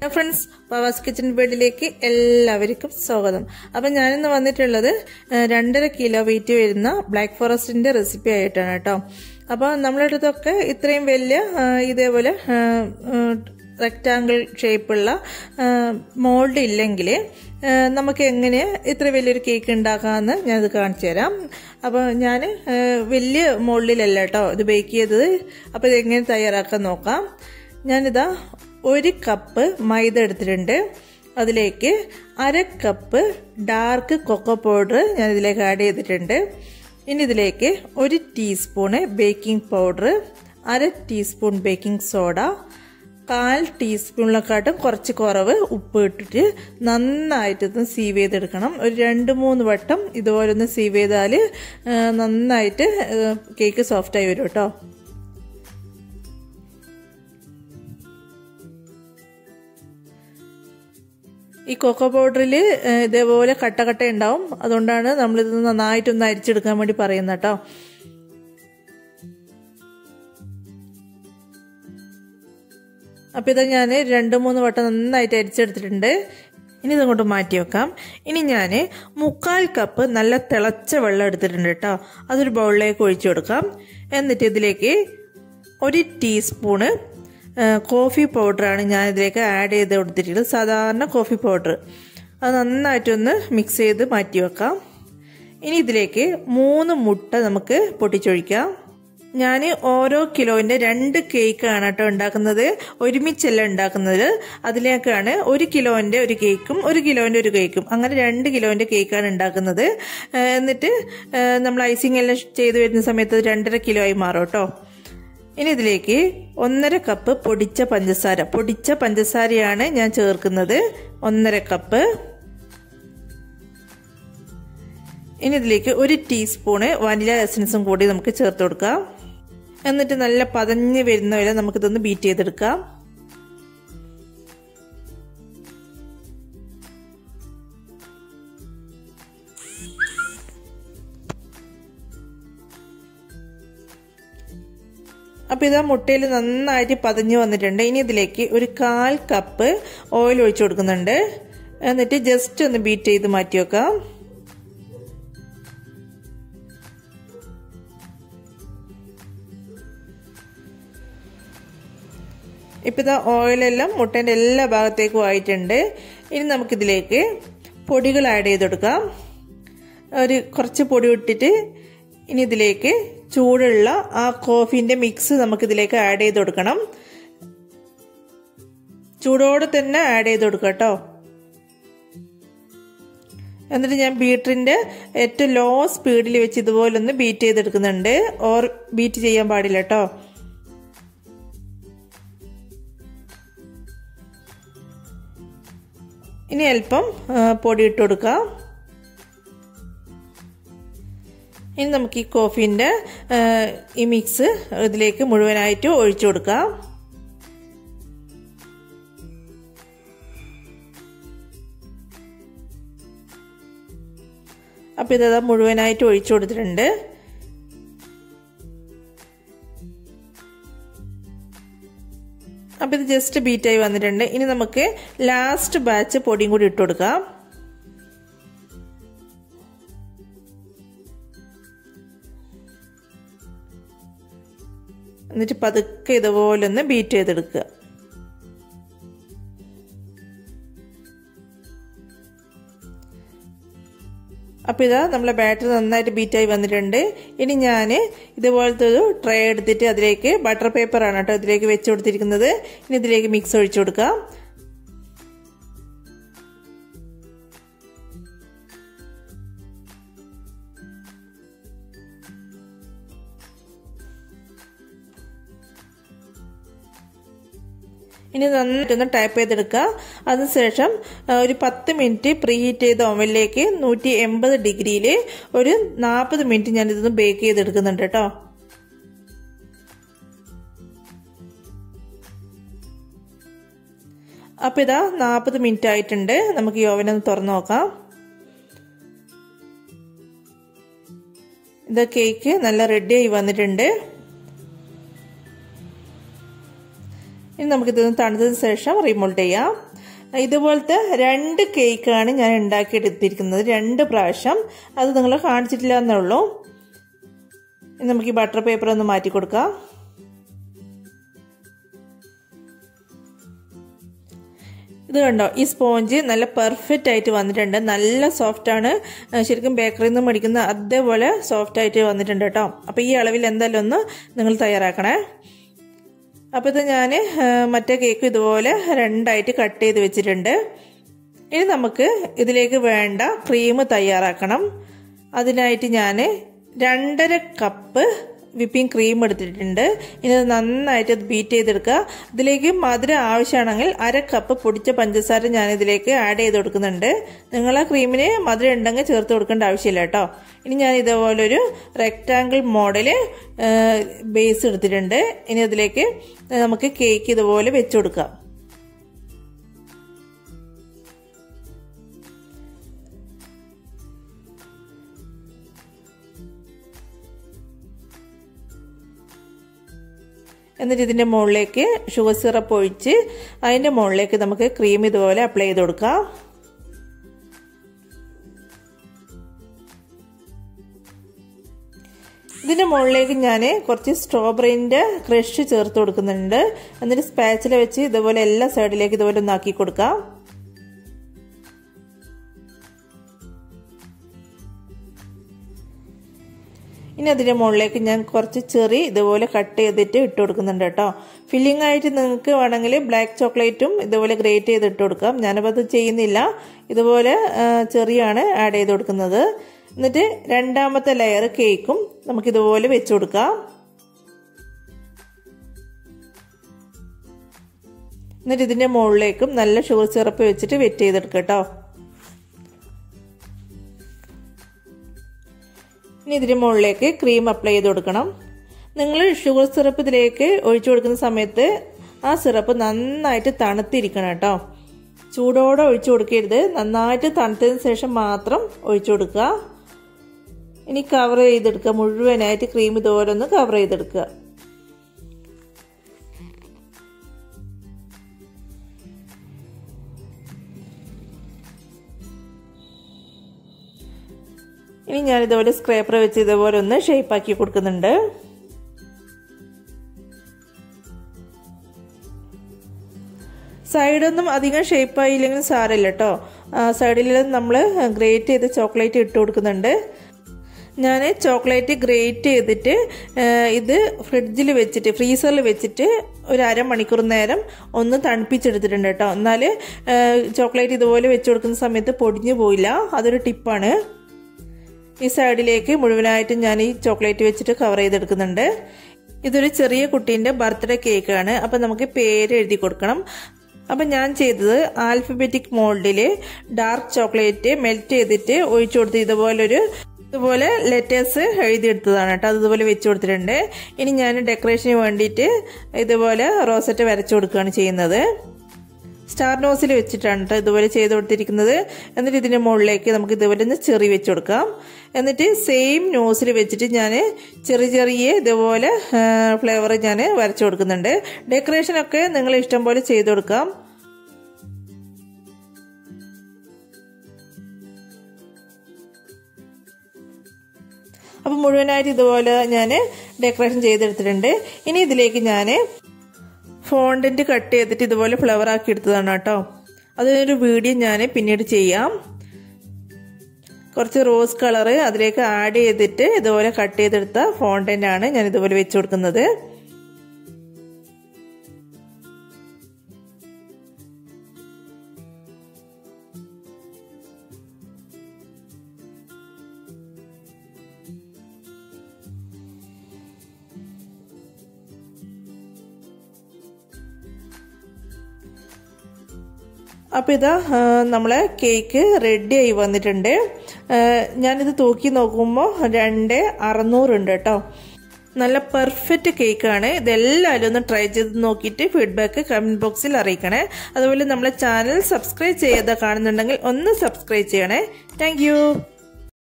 friends പവാസ് kitchen ബേഡിലേക്ക് എല്ലാവർക്കും സ്വാഗതം അപ്പം ഞാനിന്ന് വന്നിട്ടുള്ളത് ഏഹ്, രണ്ടര കിലോ വെയിറ്റ് വരുന്ന ബ്ലാക്ക് ഫോറസ്റ്റിന്റെ റെസിപ്പി ആയിട്ടാണ് കേട്ടോ അപ്പോൾ നമ്മുടെ അടുത്തൊക്കെ ഇത്രയും വലിയ ഏഹ്, ഇതേപോലെ റെക്റ്റാങ്കിൾ ഷേപ്പുള്ള മോൾഡ് ഇല്ലെങ്കിൽ ഏഹ്, നമുക്ക് എങ്ങനെ ഇത്ര വലിയൊരു കേക്ക് ഉണ്ടാക്കാമെന്ന് ഞാനത് കാണിച്ചു തരാം അപ്പോൾ ഞാൻ വലിയ മോൾഡിലല്ല കേട്ടോ ഇത് ബേക്ക് ചെയ്തത് അപ്പോൾ ഇത് എങ്ങനെ തയ്യാറാക്കാൻ നോക്കാം ഞാനിതാ ഒരു കപ്പ് മൈദ എടുത്തിട്ടുണ്ട് അതിലേക്ക് അര കപ്പ് ഡാർക്ക് കൊക്കോ പൗഡർ ഞാൻ ഇതിലേക്ക് ആഡ് ചെയ്തിട്ടുണ്ട് ഇനി ഇതിലേക്ക് ഒരു ടീസ്പൂണ് ബേക്കിംഗ് പൗഡർ അര ടീസ്പൂൺ ബേക്കിംഗ് സോഡ കാൽ ടീസ്പൂണിനെക്കാട്ടും കുറച്ച് കുറവ് ഉപ്പ് ഇട്ടിട്ട് നന്നായിട്ടൊന്ന് സീവ് ചെയ്തെടുക്കണം ഒരു രണ്ട് മൂന്ന് വട്ടം ഇതുപോലെ ഒന്ന് സീവ് ചെയ്താൽ നന്നായിട്ട് കേക്ക് സോഫ്റ്റായി വരും കേട്ടോ ഈ കൊക്കോ പൗഡറിൽ ഇതേപോലെ കട്ട കട്ട ഉണ്ടാവും അതുകൊണ്ടാണ് നമ്മളിത് നന്നായിട്ടൊന്ന് അരിച്ചെടുക്കാൻ വേണ്ടി പറയുന്നത് കേട്ടോ അപ്പം ഇത് ഞാൻ രണ്ട് മൂന്ന് വട്ടം നന്നായിട്ട് അരിച്ചെടുത്തിട്ടുണ്ട് ഇനി ഇതങ്ങോട്ട് മാറ്റി വെക്കാം ഇനി ഞാൻ മുക്കാൽ കപ്പ് നല്ല തിളച്ച വെള്ളം എടുത്തിട്ടുണ്ട് കേട്ടോ അതൊരു ബൗളിലേക്ക് ഒഴിച്ചു കൊടുക്കാം എന്നിട്ട് ഇതിലേക്ക് ഒരു ടീസ്പൂണ് കോഫി പൗഡറാണ് ഞാൻ ഇതിലേക്ക് ആഡ് ചെയ്ത് കൊടുത്തിട്ടുള്ളത് സാധാരണ കോഫി പൗഡർ അത് നന്നായിട്ടൊന്ന് മിക്സ് ചെയ്ത് മാറ്റി വെക്കാം ഇനി ഇതിലേക്ക് മൂന്ന് മുട്ട നമുക്ക് പൊട്ടിച്ചൊഴിക്കാം ഞാൻ ഓരോ കിലോൻ്റെ രണ്ട് കേക്കാണ് കേട്ടോ ഉണ്ടാക്കുന്നത് ഒരുമിച്ചല്ല ഉണ്ടാക്കുന്നത് അതിലേക്കാണ് ഒരു കിലോൻ്റെ ഒരു കേക്കും ഒരു കിലോൻ്റെ ഒരു കേക്കും അങ്ങനെ രണ്ട് കിലോൻ്റെ കേക്കാണ് ഉണ്ടാക്കുന്നത് എന്നിട്ട് നമ്മൾ ഐസിങ് എല്ലാം ചെയ്ത് വരുന്ന സമയത്ത് രണ്ടര കിലോ ആയി മാറും കേട്ടോ ഇനി ഇതിലേക്ക് ഒന്നര കപ്പ് പൊടിച്ച പഞ്ചസാര പൊടിച്ച പഞ്ചസാരയാണ് ഞാൻ ചേർക്കുന്നത് ഒന്നര കപ്പ് ഇനി ഇതിലേക്ക് ഒരു ടീസ്പൂണ് വാനില എസൻസും കൂടി നമുക്ക് ചേർത്ത് കൊടുക്കാം എന്നിട്ട് നല്ല പതഞ്ഞ് വരുന്ന വരെ നമുക്കിതൊന്ന് ബീറ്റ് ചെയ്തെടുക്കാം അപ്പോൾ ഇതാ മുട്ടയിൽ നന്നായിട്ട് പതഞ്ഞ് വന്നിട്ടുണ്ട് ഇനി ഇതിലേക്ക് ഒരു കാൽ കപ്പ് ഓയിൽ ഒഴിച്ചു കൊടുക്കുന്നുണ്ട് എന്നിട്ട് ജസ്റ്റ് ഒന്ന് ബീറ്റ് ചെയ്ത് മാറ്റി വെക്കാം ഇപ്പം ഇതാ ഓയിലെല്ലാം മുട്ടേൻ്റെ എല്ലാ ഭാഗത്തേക്കും ആയിട്ടുണ്ട് ഇനി നമുക്കിതിലേക്ക് പൊടികൾ ആഡ് ചെയ്ത് കൊടുക്കാം ഒരു കുറച്ച് പൊടി ഇട്ടിട്ട് ഇനി ഇതിലേക്ക് ചൂടുള്ള ആ കോഫീൻ്റെ മിക്സ് നമുക്കിതിലേക്ക് ആഡ് ചെയ്ത് കൊടുക്കണം ചൂടോടെ തന്നെ ആഡ് ചെയ്ത് കൊടുക്കുക കേട്ടോ എന്നിട്ട് ഞാൻ ബീറ്ററിൻ്റെ ഏറ്റവും ലോ സ്പീഡിൽ വെച്ച് ഇതുപോലെ ഒന്ന് ബീറ്റ് ചെയ്തെടുക്കുന്നുണ്ട് ഓർ ബീറ്റ് ചെയ്യാൻ പാടില്ല കേട്ടോ ഇനി അല്പം പൊടി ഇട്ട് കൊടുക്കാം ഇനി നമുക്ക് ഈ കോഫീൻ്റെ ഈ മിക്സ് ഇതിലേക്ക് മുഴുവനായിട്ട് ഒഴിച്ചു കൊടുക്കാം അപ്പോൾ ഇതാ മുഴുവനായിട്ട് ഒഴിച്ചു കൊടുത്തിട്ടുണ്ട് അപ്പോൾ ഇത് ജസ്റ്റ് ബീറ്റായി വന്നിട്ടുണ്ട് ഇനി നമുക്ക് ലാസ്റ്റ് ബാച്ച് പൊടിയും കൂടി ഇട്ട് കൊടുക്കാം എന്നിട്ട് പതുക്കെ ഇതുപോലെ ഒന്ന് ബീറ്റ് ചെയ്തെടുക്കുക അപ്പോൾ ഇതാ നമ്മളെ ബാറ്റർ നന്നായിട്ട് ബീറ്റായി വന്നിട്ടുണ്ട് ഇനി ഞാൻ ഇതുപോലത്തെ ഒരു ട്രേ എടുത്തിട്ട് അതിലേക്ക് ബട്ടർ പേപ്പറാണ് കേട്ടോ ഇതിലേക്ക് വെച്ച് കൊടുത്തിരിക്കുന്നത് ഇനി ഇതിലേക്ക് മിക്സ് ഒഴിച്ചു കൊടുക്കാം ഇനി നന്നായിട്ടൊന്ന് ടൈപ്പ് ചെയ്തെടുക്കുക അതിനുശേഷം ഒരു പത്ത് മിനിറ്റ് പ്രീ ഹീറ്റ് ചെയ്ത ഓവനിലേക്ക് നൂറ്റി എൺപത് ഡിഗ്രിയിൽ ഒരു നാൽപ്പത് മിനിറ്റ് ഞാൻ ഇതൊന്ന് ബേക്ക് ചെയ്തെടുക്കുന്നുണ്ട് കേട്ടോ അപ്പം ഇതാ നാൽപ്പത് മിനിറ്റ് ആയിട്ടുണ്ട് നമുക്ക് ഈ ഓവനൊന്ന് തുറന്നു നോക്കാം ഇത് കേക്ക് നല്ല റെഡി ആയി വന്നിട്ടുണ്ട് ഇനി നമുക്കിതൊന്ന് തണുത്തതിന് ശേഷം റിമോൾട്ട് ചെയ്യാം ഇതുപോലത്തെ രണ്ട് കേക്കാണ് ഞാൻ ഉണ്ടാക്കിയെടുത്തിരിക്കുന്നത് രണ്ട് പ്രാവശ്യം അത് നിങ്ങൾ കാണിച്ചിട്ടില്ല എന്നുള്ളൂ ഇനി നമുക്ക് ഈ ബട്ടർ പേപ്പർ ഒന്ന് മാറ്റി കൊടുക്കാം ഇത് കണ്ടോ ഈ സ്പോഞ്ച് നല്ല പെർഫെക്റ്റ് ആയിട്ട് വന്നിട്ടുണ്ട് നല്ല സോഫ്റ്റ് ആണ് ശരിക്കും ബേക്കറിയിൽ നിന്ന് മേടിക്കുന്ന അതേപോലെ സോഫ്റ്റ് ആയിട്ട് വന്നിട്ടുണ്ട് കേട്ടോ അപ്പോൾ ഈ അളവിൽ എന്തായാലും ഒന്ന് നിങ്ങൾ തയ്യാറാക്കണേ അപ്പോൾ ഇത് ഞാൻ മറ്റേ കേക്ക് ഇതുപോലെ രണ്ടായിട്ട് കട്ട് ചെയ്ത് വെച്ചിട്ടുണ്ട് ഇനി നമുക്ക് ഇതിലേക്ക് വേണ്ട ക്രീം തയ്യാറാക്കണം അതിനായിട്ട് ഞാൻ രണ്ടര കപ്പ് വിപ്പിംഗ് ക്രീം എടുത്തിട്ടുണ്ട് ഇനി അത് നന്നായിട്ട് അത് ബീറ്റ് ചെയ്തെടുക്കുക ഇതിലേക്ക് മധുരം ആവശ്യമാണെങ്കിൽ അര കപ്പ് പൊടിച്ച പഞ്ചസാര ഞാൻ ഇതിലേക്ക് ആഡ് ചെയ്ത് കൊടുക്കുന്നുണ്ട് നിങ്ങൾ ആ ക്രീമിന് മധുരം ഉണ്ടെങ്കിൽ ചേർത്ത് കൊടുക്കേണ്ട ആവശ്യമില്ല കേട്ടോ ഇനി ഞാൻ ഇതുപോലൊരു റെക്റ്റാങ്കിൾ മോഡൽ ബേസ് എടുത്തിട്ടുണ്ട് ഇനി അതിലേക്ക് നമുക്ക് കേക്ക് ഇതുപോലെ വെച്ചു കൊടുക്കാം എന്നിട്ട് ഇതിൻ്റെ മുകളിലേക്ക് ഷുഗർ സിറപ്പ് ഒഴിച്ച് അതിൻ്റെ മുകളിലേക്ക് നമുക്ക് ക്രീം ഇതുപോലെ അപ്ലൈ ചെയ്ത് കൊടുക്കാം ഇതിൻ്റെ മുകളിലേക്ക് ഞാൻ കുറച്ച് സ്ട്രോബെറിൻ്റെ ക്രഷ് ചേർത്ത് കൊടുക്കുന്നുണ്ട് എന്നിട്ട് സ്പാച്ചില വെച്ച് ഇതുപോലെ എല്ലാ സൈഡിലേക്ക് ഇതുപോലെ ഒന്ന് ആക്കി കൊടുക്കാം ഇനി അതിൻ്റെ മുകളിലേക്ക് ഞാൻ കുറച്ച് ചെറി ഇതുപോലെ കട്ട് ചെയ്തിട്ട് ഇട്ട് കൊടുക്കുന്നുണ്ട് കേട്ടോ ഫില്ലിംഗ് ആയിട്ട് നിങ്ങൾക്ക് വേണമെങ്കിൽ ബ്ലാക്ക് ചോക്ലേറ്റും ഇതുപോലെ ഗ്രേറ്റ് ചെയ്ത് ഇട്ട് കൊടുക്കാം ഞാനപ്പോൾ അത് ചെയ്യുന്നില്ല ഇതുപോലെ ചെറിയാണ് ആഡ് ചെയ്ത് കൊടുക്കുന്നത് എന്നിട്ട് രണ്ടാമത്തെ ലെയർ കേക്കും നമുക്കിതുപോലെ വെച്ച് കൊടുക്കാം എന്നിട്ട് ഇതിൻ്റെ മുകളിലേക്കും നല്ല ഷുഗർ സിറപ്പ് വെച്ചിട്ട് വെറ്റ് ചെയ്തെടുക്കുക കേട്ടോ ഇനി ഇതിന് മുകളിലേക്ക് ക്രീം അപ്ലൈ ചെയ്ത് കൊടുക്കണം നിങ്ങൾ ഷുഗർ സിറപ്പ് ഇതിലേക്ക് ഒഴിച്ചു കൊടുക്കുന്ന സമയത്ത് ആ സിറപ്പ് നന്നായിട്ട് തണുത്തിരിക്കണം കേട്ടോ ചൂടോടെ ഒഴിച്ചു കൊടുക്കരുത് നന്നായിട്ട് തണുത്തതിന് ശേഷം മാത്രം ഒഴിച്ചു കൊടുക്കുക ഇനി കവർ ചെയ്തെടുക്കുക മുഴുവനായിട്ട് ക്രീം ഇതുപോലെ ഒന്ന് കവർ ചെയ്തെടുക്കുക ഇനി ഞാൻ ഇതുപോലെ സ്ക്രേപ്പർ വെച്ച് ഇതുപോലെ ഒന്ന് ഷേപ്പാക്കി കൊടുക്കുന്നുണ്ട് സൈഡൊന്നും അധികം ഷേപ്പായില്ലെങ്കിൽ സാരമില്ല കേട്ടോ സൈഡിൽ നമ്മൾ ഗ്രേറ്റ് ചെയ്ത് ചോക്ലേറ്റ് ഇട്ട് കൊടുക്കുന്നുണ്ട് ഞാൻ ചോക്ലേറ്റ് ഗ്രേറ്റ് ചെയ്തിട്ട് ഇത് ഫ്രിഡ്ജിൽ വെച്ചിട്ട് ഫ്രീസറിൽ വെച്ചിട്ട് ഒരു അരമണിക്കൂർ നേരം ഒന്ന് തണുപ്പിച്ചെടുത്തിട്ടുണ്ട് കേട്ടോ എന്നാൽ ചോക്ലേറ്റ് ഇതുപോലെ വെച്ച് കൊടുക്കുന്ന സമയത്ത് പൊടിഞ്ഞു പോയില്ല അതൊരു ടിപ്പാണ് ഈ സൈഡിലേക്ക് മുഴുവനായിട്ടും ഞാൻ ഈ ചോക്ലേറ്റ് വെച്ചിട്ട് കവർ ചെയ്തെടുക്കുന്നുണ്ട് ഇതൊരു ചെറിയ കുട്ടീൻ്റെ ബർത്ത്ഡേ കേക്കാണ് അപ്പം നമുക്ക് പേര് എഴുതി കൊടുക്കണം അപ്പം ഞാൻ ചെയ്തത് ആൽഫബറ്റിക് മോൾഡിൽ ഡാർക്ക് ചോക്ലേറ്റ് മെൽറ്റ് ചെയ്തിട്ട് ഒഴിച്ചു കൊടുത്ത് ഇതുപോലൊരു ഇതുപോലെ ലെറ്റേഴ്സ് എഴുതിയെടുത്തതാണ് കേട്ടോ അത് ഇതുപോലെ വെച്ച് കൊടുത്തിട്ടുണ്ട് ഇനി ഞാൻ ഡെക്കറേഷന് വേണ്ടിയിട്ട് ഇതുപോലെ റോസറ്റ് വരച്ചു കൊടുക്കുകയാണ് ചെയ്യുന്നത് സ്റ്റാർ നോസിൽ വെച്ചിട്ടാണ് കേട്ടോ ഇതുപോലെ ചെയ്ത് കൊടുത്തിരിക്കുന്നത് എന്നിട്ട് ഇതിൻ്റെ മുകളിലേക്ക് നമുക്ക് ഇതുപോലെ ഒന്ന് ചെറി വെച്ച് കൊടുക്കാം എന്നിട്ട് സെയിം നോസിൽ വെച്ചിട്ട് ഞാൻ ചെറിയ ചെറിയ ഇതുപോലെ ഫ്ലേവർ ഞാൻ വരച്ചു കൊടുക്കുന്നുണ്ട് ഡെക്കറേഷനൊക്കെ നിങ്ങൾ ഇഷ്ടം പോലെ ചെയ്ത് കൊടുക്കാം അപ്പം മുഴുവനായിട്ട് ഇതുപോലെ ഞാൻ ഡെക്കറേഷൻ ചെയ്തെടുത്തിട്ടുണ്ട് ഇനി ഇതിലേക്ക് ഞാൻ ഫോണ്ടൻറ്റ് കട്ട് ചെയ്തിട്ട് ഇതുപോലെ ഫ്ലവർ ആക്കി എടുത്തതാണ് കേട്ടോ അതിനൊരു വീഡിയോ ഞാൻ പിന്നീട് ചെയ്യാം കുറച്ച് റോസ് കളറ് അതിലേക്ക് ആഡ് ചെയ്തിട്ട് ഇതുപോലെ കട്ട് ചെയ്തെടുത്ത ഫോണ്ടൻ്റ് ആണ് ഞാൻ ഇതുപോലെ വെച്ച് കൊടുക്കുന്നത് അപ്പോൾ ഇതാ നമ്മളെ കേക്ക് റെഡി ആയി വന്നിട്ടുണ്ട് ഞാനിത് തൂക്കി നോക്കുമ്പോൾ രണ്ട് അറുന്നൂറുണ്ട് കേട്ടോ നല്ല പെർഫെക്റ്റ് കേക്കാണ് ഇതെല്ലാവരും ഒന്ന് ട്രൈ ചെയ്ത് നോക്കിയിട്ട് ഫീഡ്ബാക്ക് കമൻറ്റ് ബോക്സിൽ അറിയിക്കണേ അതുപോലെ നമ്മളെ ചാനൽ സബ്സ്ക്രൈബ് ചെയ്യാതെ കാണുന്നുണ്ടെങ്കിൽ ഒന്ന് സബ്സ്ക്രൈബ് ചെയ്യണേ താങ്ക്